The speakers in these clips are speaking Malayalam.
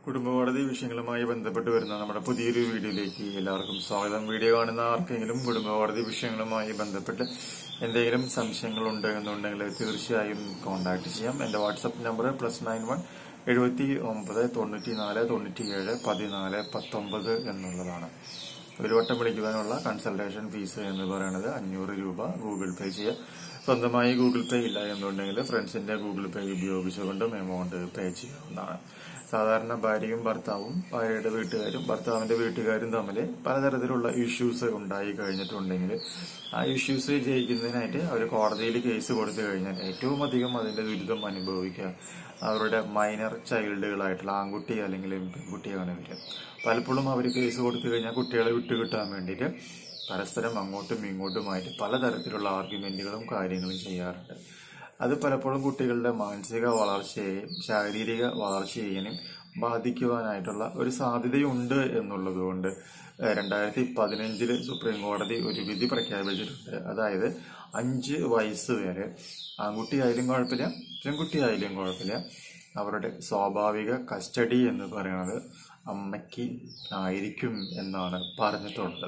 കുടുംബകോടതി വിഷയങ്ങളുമായി ബന്ധപ്പെട്ട് വരുന്ന നമ്മുടെ പുതിയൊരു വീഡിയോയിലേക്ക് എല്ലാവർക്കും സ്വാഗതം വീഡിയോ കാണുന്ന ആർക്കെങ്കിലും കുടുംബകോടതി വിഷയങ്ങളുമായി ബന്ധപ്പെട്ട് എന്തെങ്കിലും സംശയങ്ങൾ ഉണ്ട് എന്നുണ്ടെങ്കിൽ തീർച്ചയായും കോൺടാക്ട് ചെയ്യാം എന്റെ WhatsApp number plus nine one എഴുപത്തി ഒമ്പത് തൊണ്ണൂറ്റി നാല് തൊണ്ണൂറ്റി ഏഴ് പതിനാല് പത്തൊമ്പത് എന്നുള്ളതാണ് ഒരു വട്ടം വിളിക്കുവാനുള്ള കൺസൾട്ടേഷൻ ഫീസ് എന്ന് പറയുന്നത് അഞ്ഞൂറ് രൂപ ഗൂഗിൾ പേ ചെയ്യുക സ്വന്തമായി ഗൂഗിൾ പേ ഇല്ല എന്നുണ്ടെങ്കിൽ ഫ്രണ്ട്സിന്റെ ഗൂഗിൾ പേ ഉപയോഗിച്ചുകൊണ്ടും എമൗണ്ട് പേ ചെയ്യാവുന്നതാണ് സാധാരണ ഭാര്യയും ഭർത്താവും ഭാര്യയുടെ വീട്ടുകാരും ഭർത്താവിന്റെ വീട്ടുകാരും തമ്മിൽ പലതരത്തിലുള്ള ഇഷ്യൂസ് ഉണ്ടായി കഴിഞ്ഞിട്ടുണ്ടെങ്കിൽ ആ ഇഷ്യൂസ് ജയിക്കുന്നതിനായിട്ട് അവർ കോടതിയിൽ കേസ് കൊടുത്തു കഴിഞ്ഞാൽ ഏറ്റവും അധികം അതിന്റെ ദുരിതം അനുഭവിക്കുക അവരുടെ മൈനർ ചൈൽഡുകളായിട്ടുള്ള ആൺകുട്ടി അല്ലെങ്കിൽ പെൺകുട്ടിയാണ് ഇവര് പലപ്പോഴും അവർ കേസ് കൊടുത്തു കഴിഞ്ഞാൽ കുട്ടികളെ വിട്ടുകിട്ടാൻ വേണ്ടിയിട്ട് പരസ്പരം അങ്ങോട്ടും ഇങ്ങോട്ടുമായിട്ട് പലതരത്തിലുള്ള ആർഗ്യുമെന്റുകളും കാര്യങ്ങളും ചെയ്യാറുണ്ട് അത് പലപ്പോഴും കുട്ടികളുടെ മാനസിക വളർച്ചയെയും ശാരീരിക വളർച്ചയെയും ബാധിക്കുവാനായിട്ടുള്ള ഒരു സാധ്യതയുണ്ട് എന്നുള്ളത് കൊണ്ട് രണ്ടായിരത്തി പതിനഞ്ചില് സുപ്രീം കോടതി ഒരു വിധി പ്രഖ്യാപിച്ചിട്ടുണ്ട് അതായത് അഞ്ച് വയസ്സ് വരെ ആൺകുട്ടിയായാലും കുഴപ്പമില്ല പെൺകുട്ടിയായാലും കുഴപ്പമില്ല അവരുടെ സ്വാഭാവിക കസ്റ്റഡി എന്ന് പറയുന്നത് അമ്മയ്ക്ക് ആയിരിക്കും എന്നാണ് പറഞ്ഞിട്ടുള്ളത്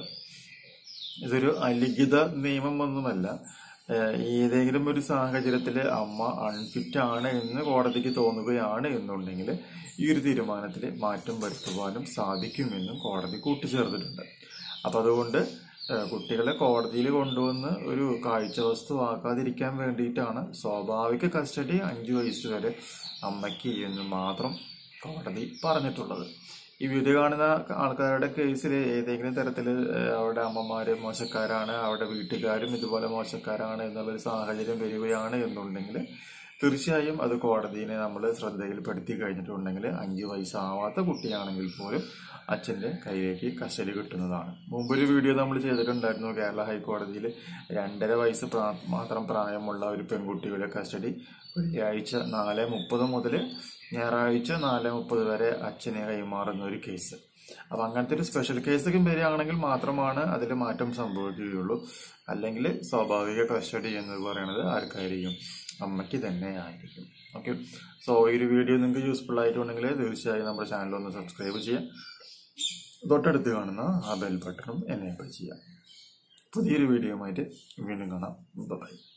ഇതൊരു അലിഖിത നിയമമൊന്നുമല്ല ഏഹ് ഏതെങ്കിലും ഒരു സാഹചര്യത്തിൽ അമ്മ അൺഫിറ്റ് ആണ് എന്ന് കോടതിക്ക് തോന്നുകയാണ് എന്നുണ്ടെങ്കിൽ ഈ ഒരു തീരുമാനത്തിൽ മാറ്റം വരുത്തുവാനും സാധിക്കുമെന്നും കോടതി കൂട്ടിച്ചേർത്തിട്ടുണ്ട് അപ്പൊ അതുകൊണ്ട് ഏഹ് കുട്ടികളെ കോടതിയിൽ കൊണ്ടുവന്ന് ഒരു കാഴ്ച വസ്തു ആക്കാതിരിക്കാൻ വേണ്ടിയിട്ടാണ് സ്വാഭാവിക കസ്റ്റഡി അഞ്ചു വയസ്സ് വരെ അമ്മയ്ക്ക് എന്ന് മാത്രം കോടതി പറഞ്ഞിട്ടുള്ളത് ഈ വീഡിയോ കാണുന്ന ആൾക്കാരുടെ കേസിൽ ഏതെങ്കിലും തരത്തിൽ അവരുടെ അമ്മമാര് മോശക്കാരാണ് അവരുടെ വീട്ടുകാരും ഇതുപോലെ മോശക്കാരാണ് എന്നുള്ളൊരു സാഹചര്യം വരികയാണ് എന്നുണ്ടെങ്കിൽ തീർച്ചയായും അത് കോടതിനെ നമ്മൾ ശ്രദ്ധയിൽപ്പെടുത്തി കഴിഞ്ഞിട്ടുണ്ടെങ്കിൽ അഞ്ചു വയസ്സാവാത്ത കുട്ടിയാണെങ്കിൽ പോലും അച്ഛന്റെ കയ്യിലേക്ക് കസ്റ്റഡി കിട്ടുന്നതാണ് മുമ്പൊരു വീഡിയോ നമ്മൾ ചെയ്തിട്ടുണ്ടായിരുന്നു കേരള ഹൈക്കോടതിയിൽ രണ്ടര വയസ്സ് പ്രാ- മാത്രം പ്രായമുള്ള ഒരു പെൺകുട്ടിയുടെ കസ്റ്റഡി വെള്ളിയാഴ്ച നാല് മുപ്പത് മുതൽ ഞായറാഴ്ച നാല് മുപ്പത് വരെ അച്ഛനെ കൈമാറുന്ന ഒരു കേസ് അപ്പൊ അങ്ങനത്തെ ഒരു സ്പെഷ്യൽ കേസൊക്കെ വരികയാണെങ്കിൽ മാത്രമാണ് അതിൽ മാറ്റം സംഭവിക്കുകയുള്ളൂ അല്ലെങ്കിൽ സ്വാഭാവിക കസ്റ്റഡി എന്ന് പറയുന്നത് ആർക്കായിരിക്കും അമ്മയ്ക്ക് തന്നെ ആയിരിക്കും ഓക്കെ സോ ഈ ഒരു വീഡിയോ നിങ്ങൾക്ക് യൂസ്ഫുൾ ആയിട്ടുണ്ടെങ്കിൽ തീർച്ചയായും നമ്മുടെ ചാനൽ ഒന്ന് സബ്സ്ക്രൈബ് ചെയ്യാം തൊട്ടടുത്ത് കാണുന്ന ആ ബെൽ ബട്ടണും എനേബിൾ ചെയ്യാം പുതിയൊരു വീഡിയോയുമായിട്ട് വീണ്ടും കാണാം ബൈ